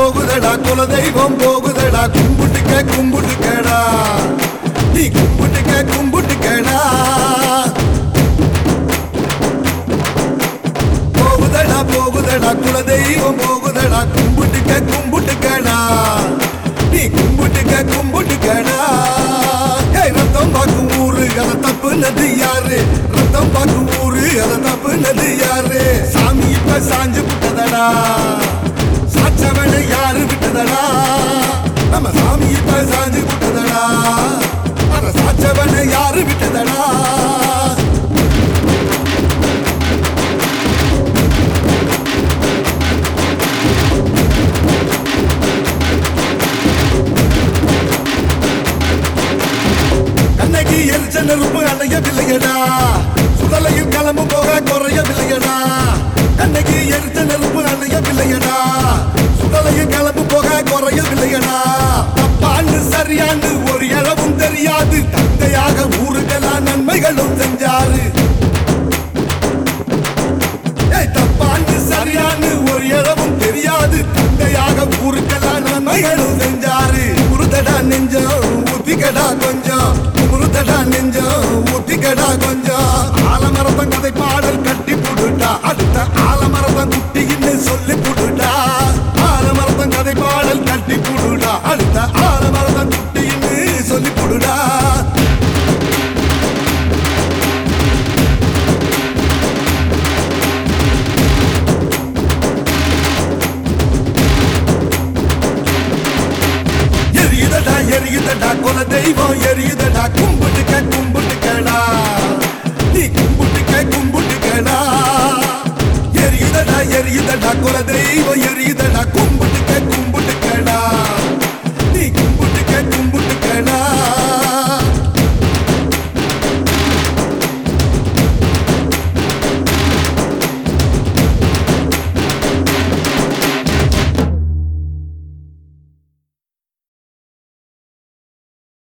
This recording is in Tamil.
போகுதடா குல தெய்வம் போகுதடா கும்பிட்டுக்க கும்பிட்டுக்கடா நீ கும்பிட்டுக்க கும்பிட்டுக்கடா போகுதடா போகுதடா குல தெய்வம் போகுதடா கும்பிட்டுக்க கும்பிட்டுக்கடா நீ கும்பிட்டுக்க கும்பிட்டுக்கடா ஏய் ரத்தம் பார்க்கும் ஊரு அதை தப்புனது யாரு ரத்தம் பார்க்கும் ஊரு அதை தப்புனது யாரு சாமி இப்ப சாஞ்சு விட்டதடா சாச்சவனை யாரு விட்டதடா நம்ம சாமி இப்ப சாஞ்சு விட்டதடா அத சாச்சவனை யாரு விட்டதடா கண்ணகி எரிச்ச நெருப்பு அணையவில்லையடா சுடலையில் கிளம்பு போக குறையவில்லையடா கண்ணகி எரிச்ச நெருப்பு அணையவில்லையடா சுடலையில் கிளம்பு போக குறையவில்லையடா தப்பாண்டு சரியாண்டு ஒரு இழவும் தெரியாது தந்தையாக ஊருக்கெல்லாம் நன்மைகளும் செஞ்சாரு ஏய், தப்பாண்டு சரியான்னு ஒரு இழவும் தெரியாது தந்தையாக ஊருக்கெல்லாம் நன்மைகளும் செஞ்சாரு முருதடா நெஞ்சம் ஊத்திக்கடா கொஞ்சம் முருதடா நெஞ்சம் ஊத்திக்கடா கொஞ்சம் ஆலமரத்தம் கதை பாடல் கட்டி புடுட்டா அடுத்த ஆலமரத்தம் குட்டின்னு சொல்லி புடுட்டா ஆலமரத்தம் கதை பாடல் கட்டி புடுடா அடுத்த ஆலமரத்தம் குட்டின்னு சொல்லி புடுடா எரியுதடா எரியுதடா குல தெய்வம் எரியுதடா கும்பிட்டுக்க கும்பிட்டுக்கடா நீ கும்பிட்டுக்க கும்பிட்டுக்கடா எரியுதடா எரியுதடா குல தெய்வம் எரியுதடா கும்பிட்டு